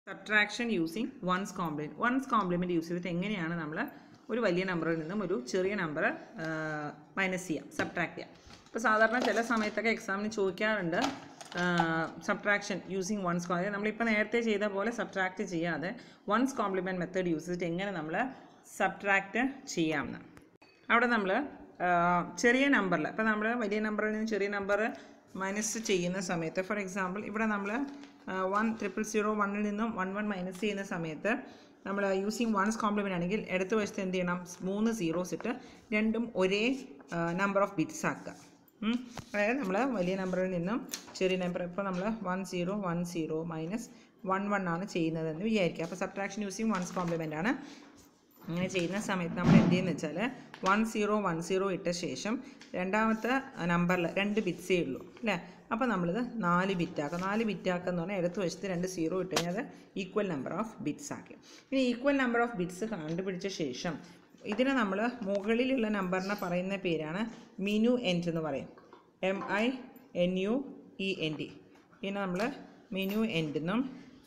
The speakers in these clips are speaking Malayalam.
Subtraction using one's complement one's complement use ചെയ്തിട്ട് എങ്ങനെയാണ് നമ്മൾ ഒരു വലിയ നമ്പറിൽ നിന്നും ഒരു ചെറിയ നമ്പർ മൈനസ് ചെയ്യാം സബ്ട്രാക്ട് ചെയ്യാം ഇപ്പോൾ സാധാരണ ചില സമയത്തൊക്കെ എക്സാമിന് ചോദിക്കാറുണ്ട് സബ്ട്രാക്ഷൻ യൂസിങ് വൺസ് കോംപ്ലിമെൻറ്റ് നമ്മളിപ്പോൾ നേരത്തെ ചെയ്ത പോലെ സബ്ട്രാക്ട് ചെയ്യാതെ വൺസ് കോംപ്ലിമെൻറ്റ് മെത്തേഡ് യൂസ് ചെയ്തിട്ട് എങ്ങനെ നമ്മൾ സബ്ട്രാക്ട് ചെയ്യാമെന്ന് അവിടെ നമ്മൾ ചെറിയ നമ്പറിൽ ഇപ്പോൾ നമ്മൾ വലിയ നമ്പറിൽ നിന്ന് ചെറിയ നമ്പർ മൈനസ് ചെയ്യുന്ന സമയത്ത് ഫോർ എക്സാമ്പിൾ ഇവിടെ നമ്മൾ വൺ ട്രിപ്പിൾ സീറോ വണ്ണിൽ നിന്നും വൺ വൺ മൈനസ് ചെയ്യുന്ന സമയത്ത് നമ്മൾ യൂസിങ് വൺസ് കോംപ്ലിമെൻ്റ് ആണെങ്കിൽ ഇടത്ത് വശത്ത് എന്ത് ചെയ്യണം മൂന്ന് സീറോസ് ഇട്ട് രണ്ടും ഒരേ നമ്പർ ഓഫ് ബിറ്റ്സ് ആക്കുക ഉം. അതായത് നമ്മൾ വലിയ നമ്പറിൽ നിന്നും ചെറിയ നമ്പർ ഇപ്പോൾ നമ്മൾ one zero one zero minus one one ആണ് ചെയ്യുന്നതെന്ന് വിചാരിക്കുക അപ്പോൾ സബ്ട്രാക്ഷൻ യൂസിങ് വൺസ് കോംപ്ലിമെൻ്റ് ആണ് അങ്ങനെ ചെയ്യുന്ന സമയത്ത് നമ്മൾ എന്ത് ചെയ്യുന്നത് വെച്ചാൽ വൺ സീറോ വൺ സീറോ ഇട്ട ശേഷം രണ്ടാമത്തെ നമ്പറിൽ രണ്ട് ബിറ്റ്സേ ഉള്ളൂ അല്ലേ അപ്പോൾ നമ്മളിത് നാല് ബിറ്റാക്കുക നാല് ബിറ്റാക്കുക എന്ന് പറഞ്ഞാൽ ഇടത്ത് വശത്ത് രണ്ട് സീറോ ഇട്ട് കഴിഞ്ഞാൽ അത് ഈക്വൽ നമ്പർ ഓഫ് ബിറ്റ്സ് ആക്കി ഇനി ഈക്വൽ നമ്പർ ഓഫ് ബിറ്റ്സ് കണ്ടുപിടിച്ച ശേഷം ഇതിനെ നമ്മൾ മുകളിലുള്ള നമ്പറിനെ പറയുന്ന പേരാണ് മിനു എൻറ്റ് എന്ന് പറയും M I N U E N T ഇതിനെ നമ്മൾ മിനു എൻഡ് എന്നും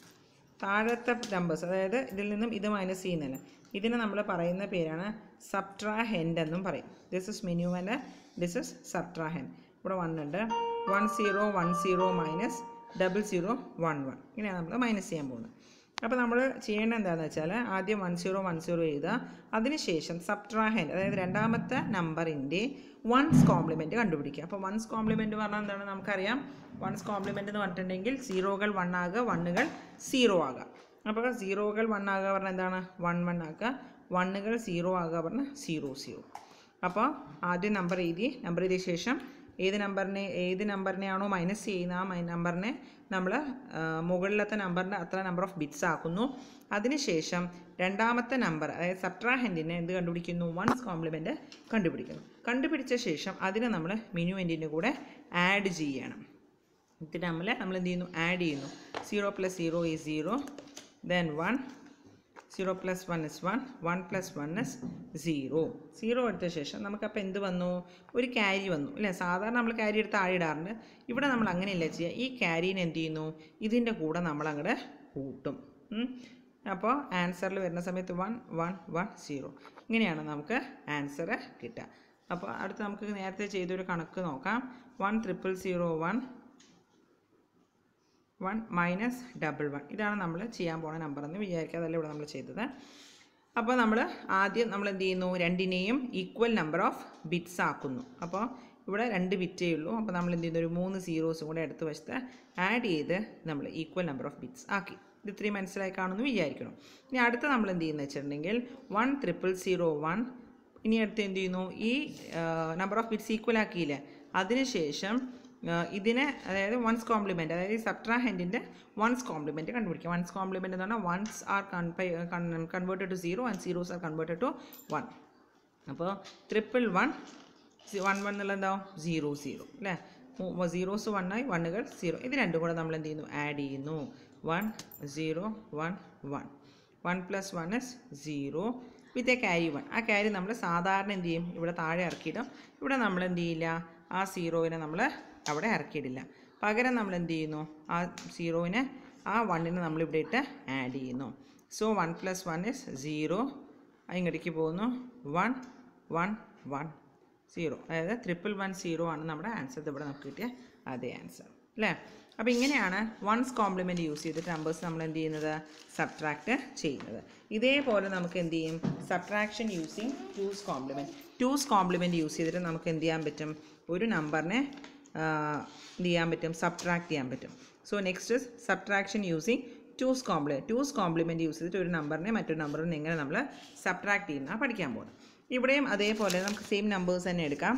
താഴത്തെ നമ്പേഴ്സ് അതായത് ഇതിൽ നിന്നും ഇത് മൈനസ് ചെയ്യുന്നില്ല ഇതിന് നമ്മൾ പറയുന്ന പേരാണ് സബ്ട്രാഹെൻഡ് എന്നും പറയും this is minuend and this is subtrahend ഇവിടെ വൺ ഉണ്ട് one zero one zero minus double zero one one ഇങ്ങനെയാണ് നമ്മൾ മൈനസ് ചെയ്യാൻ പോകുന്നത് അപ്പോൾ നമ്മൾ ചെയ്യേണ്ടത് എന്താണെന്ന് വെച്ചാൽ ആദ്യം വൺ സീറോ വൺ സീറോ എഴുതുക അതിനുശേഷം സബ്ട്രാഹെൻഡ് അതായത് രണ്ടാമത്തെ നമ്പറിൻ്റെ വൺസ് കോംപ്ലിമെൻറ്റ് കണ്ടുപിടിക്കുക അപ്പോൾ വൺസ് കോംപ്ലിമെൻറ്റ് പറഞ്ഞാൽ എന്താണ് നമുക്കറിയാം വൺസ് കോംപ്ലിമെൻറ്റ് എന്ന് പറഞ്ഞിട്ടുണ്ടെങ്കിൽ സീറോകൾ വൺ ആകുക വണ്ണുകൾ സീറോ ആകുക അപ്പോൾ സീറോകൾ വൺ ആകുക പറഞ്ഞാൽ എന്താണ് വൺ വൺ ആക്കുക വണ്ണുകൾ സീറോ ആകുക പറഞ്ഞാൽ സീറോ സീറോ അപ്പോൾ ആദ്യം നമ്പർ എഴുതി നമ്പർ എഴുതിയ ശേഷം ഏത് നമ്പറിനെ ഏത് നമ്പറിനെയാണോ മൈനസ് ചെയ്യുന്ന ആ മൈ- നമ്പറിനെ നമ്മൾ മുകളിലത്തെ നമ്പറിൻ്റെ അത്ര നമ്പർ ഓഫ് ബിറ്റ്സ് ആക്കുന്നു അതിനുശേഷം രണ്ടാമത്തെ നമ്പർ അതായത് സബ്ട്രാഹെൻറ്റിനെ എന്ത് കണ്ടുപിടിക്കുന്നു വൺസ് കോംപ്ലിമെൻറ്റ് കണ്ടുപിടിക്കുന്നു കണ്ടുപിടിച്ച ശേഷം അതിനെ നമ്മൾ മിനുവെൻറ്റിൻ്റെ കൂടെ ആഡ് ചെയ്യണം ഇത് നമ്മൾ നമ്മൾ എന്ത് ചെയ്യുന്നു ആഡ് ചെയ്യുന്നു zero plus zero is zero then one zero plus one is one one plus one is zero zero എടുത്ത ശേഷം നമുക്കപ്പോൾ എന്ത് വന്നു ഒരു ക്യാരി വന്നു അല്ലേ സാധാരണ നമ്മൾ ക്യാരി എടുത്ത് താഴെ ഇടാറുണ്ട് ഇവിടെ നമ്മൾ അങ്ങനെയല്ല ചെയ്യുക ഈ ക്യാരീനെ എന്ത് ചെയ്യുന്നു ഇതിൻ്റെ കൂടെ നമ്മൾ അങ്ങോട്ട് കൂട്ടും ഉം. അപ്പോൾ ആൻസറിൽ വരുന്ന സമയത്ത് വൺ വൺ വൺ സീറോ ഇങ്ങനെയാണ് നമുക്ക് ആൻസർ കിട്ടുക അപ്പോൾ അടുത്ത് നമുക്ക് നേരത്തെ ചെയ്തൊരു കണക്ക് നോക്കാം one triple zero one one minus double one ഇതാണ് നമ്മൾ ചെയ്യാൻ പോണ നമ്പർ എന്ന് വിചാരിക്കുക അതല്ല ഇവിടെ നമ്മൾ ചെയ്തത് അപ്പോൾ നമ്മൾ ആദ്യം നമ്മൾ എന്ത് ചെയ്യുന്നു രണ്ടിനെയും ഈക്വൽ നമ്പർ ഓഫ് ബിറ്റ്സ് ആക്കുന്നു അപ്പോൾ ഇവിടെ രണ്ട് ബിറ്റേ ഉള്ളൂ അപ്പോൾ നമ്മൾ എന്ത് ചെയ്യുന്നു ഒരു മൂന്ന് സീറോസും കൂടെ അടുത്ത വശത്ത് ആഡ് ചെയ്ത് നമ്മൾ ഈക്വൽ നമ്പർ ഓഫ് ബിറ്റ്സ് ആക്കി ഇത് ഇത്രയും മനസ്സിലായി കാണുമെന്ന് വിചാരിക്കണം ഇനി അടുത്ത നമ്മൾ എന്ത് ചെയ്യുന്നത് വെച്ചിട്ടുണ്ടെങ്കിൽ വൺ ട്രിപ്പിൾ സീറോ വൺ ഇനി അടുത്ത് എന്ത് ചെയ്യുന്നു ഈ നമ്പർ ഓഫ് ബിറ്റ്സ് ഈക്വൽ ആക്കിയില്ലേ അതിനുശേഷം ആ, ഇതിനെ അതായത് വൺസ് കോംപ്ലിമെൻറ്റ് അതായത് ഈ സബ്ട്രാഹെൻറ്റിൻ്റെ വൺസ് കോംപ്ലിമെൻറ്റ് കണ്ടുപിടിക്കുക വൺസ് കോംപ്ലിമെൻറ്റ് എന്ന് പറഞ്ഞാൽ ones are converted to zero and zeros are converted to one അപ്പോൾ ട്രിപ്പിൾ വൺ വൺ വൺ എന്നുള്ള എന്താവും സീറോ സീറോ അല്ലേ സീറോസ് വണ്ണായി വണ്ണുകൾ സീറോ ഇത് രണ്ടും കൂടെ നമ്മൾ എന്ത് ചെയ്യുന്നു ആഡ് ചെയ്യുന്നു one zero one one one plus one is zero with a carry one ആ ക്യാരി നമ്മൾ സാധാരണ എന്ത് ചെയ്യും ഇവിടെ താഴെ ഇറക്കിയിടും ഇവിടെ നമ്മൾ എന്ത് ചെയ്യില്ല ആ സീറോവിനെ നമ്മൾ അവിടെ ഇറക്കിയിടില്ല പകരം നമ്മൾ എന്ത് ചെയ്യുന്നു ആ സീറോവിനെ ആ വണ്ണിനെ നമ്മൾ ഇവിടെ ഇട്ട് ആഡ് ചെയ്യുന്നു so one plus one is zero ഇങ്ങോട്ടേക്ക് പോകുന്നു വൺ വൺ വൺ സീറോ അതായത് ട്രിപ്പിൾ വൺ സീറോ ആണ് നമ്മുടെ ആൻസർ ഇവിടെ നമുക്ക് കിട്ടിയ അതേ ആൻസർ അല്ലേ അപ്പോൾ ഇങ്ങനെയാണ് വൺസ് കോംപ്ലിമെൻറ്റ് യൂസ് ചെയ്തിട്ട് നമ്പേഴ്സ് നമ്മൾ എന്ത് ചെയ്യുന്നത് സബ്ട്രാക്ട് ചെയ്യുന്നത് ഇതേപോലെ നമുക്ക് എന്ത് ചെയ്യും subtraction using two's complement two's complement use ചെയ്തിട്ട് നമുക്ക് എന്ത് ചെയ്യാൻ പറ്റും ഒരു നമ്പറിനെ എന്ത് ചെയ്യാൻ പറ്റും സബ്ട്രാക്ട് ചെയ്യാൻ പറ്റും so next subtraction using two's complement two's complement use ചെയ്തിട്ട് ഒരു നമ്പറിനെ മറ്റൊരു നമ്പറിൽ നിന്ന് എങ്ങനെ നമ്മൾ സബ്ട്രാക്ട് ചെയ്യുന്ന പഠിക്കാൻ പോകുന്നത് ഇവിടെയും അതേപോലെ നമുക്ക് സെയിം നമ്പേഴ്സ് തന്നെ എടുക്കാം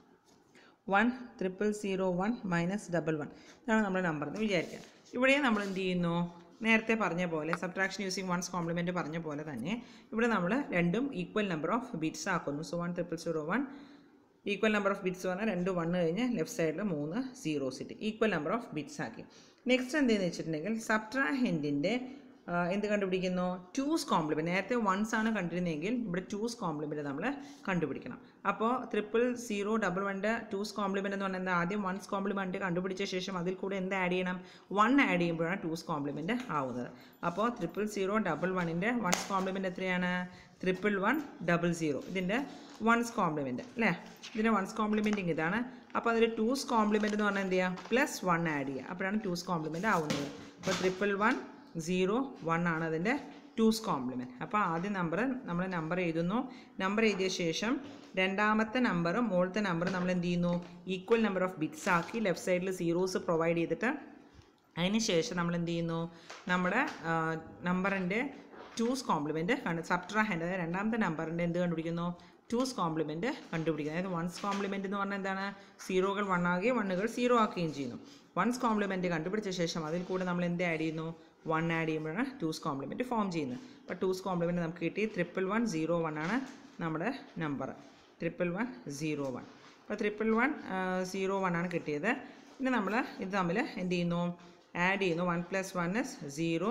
one triple zero one minus double one ഇതാണ് നമ്മുടെ നമ്പർ എന്ന് വിചാരിക്കുക ഇവിടെയും നമ്മൾ എന്ത് ചെയ്യുന്നു നേരത്തെ പറഞ്ഞ പോലെ സബ്ട്രാക്ഷൻ യൂസിങ് വൺസ് കോംപ്ലിമെൻറ്റ് പറഞ്ഞ പോലെ തന്നെ ഇവിടെ നമ്മൾ രണ്ടും ഈക്വൽ നമ്പർ ഓഫ് ബിറ്റ്സ് ആക്കുന്നു so one triple zero one equal number of bits പറഞ്ഞാൽ രണ്ട് വണ്ണ് കഴിഞ്ഞ് ലെഫ്റ്റ് സൈഡിൽ മൂന്ന് സീറോസ് ഇട്ട് ഈക്വൽ നമ്പർ ഓഫ് ബിറ്റ്സ് ആക്കി നെക്സ്റ്റ് എന്തെന്ന് വെച്ചിട്ടുണ്ടെങ്കിൽ സബ്ട്രാഹെൻറ്റിൻ്റെ ആ, എന്ത് കണ്ടുപിടിക്കുന്നു ടൂസ് കോംപ്ലിമെൻറ്റ് നേരത്തെ വൺസ് ആണ് കണ്ടിരുന്നതെങ്കിൽ ഇവിടെ ടൂസ് കോംപ്ലിമെൻറ്റ് നമ്മൾ കണ്ടുപിടിക്കണം അപ്പോൾ ട്രിപ്പിൾ സീറോ ഡബിൾ വണ്ണിൻ്റെ ടൂസ് കോംപ്ലിമെൻറ്റ് എന്ന് പറഞ്ഞാൽ എന്താ ആദ്യം വൺസ് കോംപ്ലിമെൻറ്റ് കണ്ടുപിടിച്ച ശേഷം അതിൽ കൂടെ എന്ത് ആഡ് ചെയ്യണം വൺ ആഡ് ചെയ്യുമ്പോഴാണ് ടൂസ് കോംപ്ലിമെൻറ്റ് ആവുന്നത് അപ്പോൾ ട്രിപ്പിൾ സീറോ ഡബിൾ വണ്ണിൻ്റെ വൺസ് കോംപ്ലിമെൻറ്റ് എത്രയാണ് ട്രിപ്പിൾ വൺ ഡബിൾ സീറോ ഇതിൻ്റെ വൺസ് കോംപ്ലിമെൻറ്റ് അല്ലേ ഇതിൻ്റെ വൺസ് കോംപ്ലിമെൻറ്റിങ് ഇതാണ് അപ്പോൾ അതിൽ ടൂസ് കോംപ്ലിമെൻറ്റ് എന്ന് പറഞ്ഞാൽ എന്ത് ചെയ്യുക പ്ലസ് വൺ ആഡ് ചെയ്യുക അപ്പോഴാണ് ടൂസ് കോംപ്ലിമെൻറ്റ് ആവുന്നത് അപ്പോൾ ട്രിപ്പിൾ വൺ സീറോ വൺ ആണ് അതിൻ്റെ ടൂസ് കോംപ്ലിമെൻറ്റ് അപ്പോൾ ആദ്യ നമ്പർ നമ്മൾ നമ്പർ എഴുതുന്നു നമ്പർ എഴുതിയ ശേഷം രണ്ടാമത്തെ നമ്പറും മുകളിലത്തെ നമ്പറും നമ്മൾ എന്ത് ചെയ്യുന്നു ഈക്വൽ നമ്പർ ഓഫ് ബിറ്റ്സ് ആക്കി ലെഫ്റ്റ് സൈഡിൽ സീറോസ് പ്രൊവൈഡ് ചെയ്തിട്ട് അതിന് ശേഷം നമ്മൾ എന്ത് ചെയ്യുന്നു നമ്മുടെ നമ്പറിൻ്റെ ടൂസ് കോംപ്ലിമെൻറ്റ് കണ്ട് സബ്ട്രാഹൻഡ് അതായത് രണ്ടാമത്തെ നമ്പറിൻ്റെ എന്ത് കണ്ടുപിടിക്കുന്നു ടൂസ് കോംപ്ലിമെൻറ്റ് കണ്ടുപിടിക്കുന്നത് അതായത് വൺസ് കോംപ്ലിമെൻറ്റ് എന്ന് പറഞ്ഞാൽ എന്താണ് സീറോകൾ വൺ ആകുകയും വണ്ണുകൾ സീറോ ആക്കുകയും ചെയ്യുന്നു വൺസ് കോംപ്ലിമെൻറ്റ് കണ്ടുപിടിച്ച ശേഷം അതിൽ കൂടെ നമ്മൾ എന്ത് ആഡ് ചെയ്യുന്നു വൺ ആഡ് ചെയ്യുമ്പോഴാണ് ടൂസ് കോംപ്ലിമെൻറ്റ് ഫോം ചെയ്യുന്നത് അപ്പോൾ ടൂസ് കോംപ്ലിമെൻറ്റ് നമുക്ക് കിട്ടി ട്രിപ്പിൾ വൺ സീറോ വൺ ആണ് നമ്മുടെ number triple one zero one അപ്പോൾ ട്രിപ്പിൾ വൺ സീറോ വൺ ആണ് കിട്ടിയത് പിന്നെ നമ്മൾ ഇത് തമ്മിൽ എന്ത് ചെയ്യുന്നു ആഡ് ചെയ്യുന്നു one plus one is zero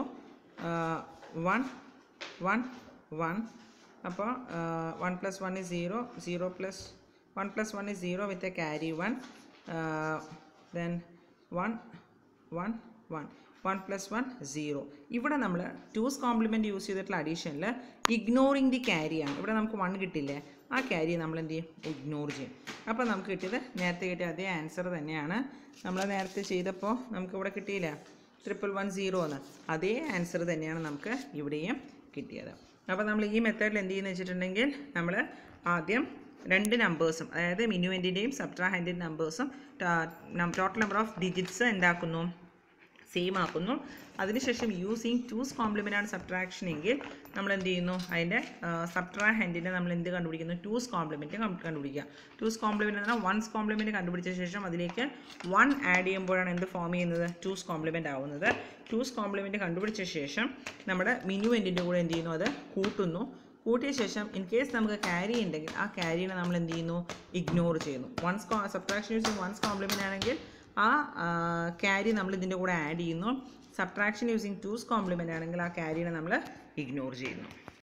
one one one അപ്പോൾ one plus one is zero zero plus one plus one is zero with a carry one then one one one one plus one zero ഇവിടെ നമ്മൾ ടൂസ് കോംപ്ലിമെൻറ്റ് യൂസ് ചെയ്തിട്ടുള്ള അഡീഷനിൽ ഇഗ്നോറിങ് ദി ക്യാരിയാണ് ഇവിടെ നമുക്ക് വൺ കിട്ടില്ലേ ആ ക്യാരി നമ്മൾ എന്ത് ചെയ്യും ഇഗ്നോർ ചെയ്യും അപ്പോൾ നമുക്ക് കിട്ടിയത് നേരത്തെ കിട്ടിയ അതേ ആൻസർ തന്നെയാണ് നമ്മൾ നേരത്തെ ചെയ്തപ്പോൾ നമുക്ക് ഇവിടെ കിട്ടിയില്ല ട്രിപ്പിൾ വൺ സീറോ എന്ന് അതേ ആൻസർ തന്നെയാണ് നമുക്ക് ഇവിടെയും കിട്ടിയത് അപ്പോൾ നമ്മൾ ഈ മെത്തേഡിൽ എന്ത് ചെയ്യുന്നത് വെച്ചിട്ടുണ്ടെങ്കിൽ നമ്മൾ ആദ്യം രണ്ട് നമ്പേഴ്സും അതായത് മിനുവെൻറ്റിൻ്റെയും സബ്ട്രാഹൻറ്റിൻ്റെ നമ്പേഴ്സും ടോട്ടൽ നമ്പർ ഓഫ് ഡിജിറ്റ്സ് എന്താക്കുന്നു സെയിം ആക്കുന്നു അതിനുശേഷം യൂസിങ് ടൂസ് കോംപ്ലിമെൻ്റ് ആണ് സബ്ട്രാക്ഷൻ എങ്കിൽ നമ്മൾ എന്ത് ചെയ്യുന്നു അതിൻ്റെ സബ്ട്രാഹൻറ്റിനെ നമ്മൾ എന്ത് കണ്ടുപിടിക്കുന്നു ടൂസ് കോംപ്ലിമെൻറ്റ് കണ്ടുപിടിക്കുക ടൂസ് കോംപ്ലിമെൻറ്റ് എന്ന് പറഞ്ഞാൽ വൺസ് കോംപ്ലിമെൻറ്റ് കണ്ടുപിടിച്ച ശേഷം അതിലേക്ക് വൺ ആഡ് ചെയ്യുമ്പോഴാണ് എന്ത് ഫോം ചെയ്യുന്നത് ടൂസ് കോംപ്ലിമെൻ്റ് ആവുന്നത് ടൂസ് കോംപ്ലിമെൻറ്റ് കണ്ടുപിടിച്ച ശേഷം നമ്മുടെ മിനുവെൻറ്റിൻ്റെ കൂടെ എന്ത് ചെയ്യുന്നു അത് കൂട്ടുന്നു കൂട്ടിയ ശേഷം ഇൻ കേസ് നമുക്ക് ക്യാരി ഉണ്ടെങ്കിൽ ആ ക്യാരീനെ നമ്മൾ എന്ത് ചെയ്യുന്നു ഇഗ്നോർ ചെയ്യുന്നു one's subtraction using one's complement ആണെങ്കിൽ ആ ക്യാരി നമ്മൾ ഇതിൻ്റെ കൂടെ ആഡ് ചെയ്യുന്നു സബ്ട്രാക്ഷൻ യൂസിങ് ടൂസ് കോംപ്ലിമെൻ്റ് ആണെങ്കിൽ ആ ക്യാരീനെ നമ്മൾ ഇഗ്നോർ ചെയ്യുന്നു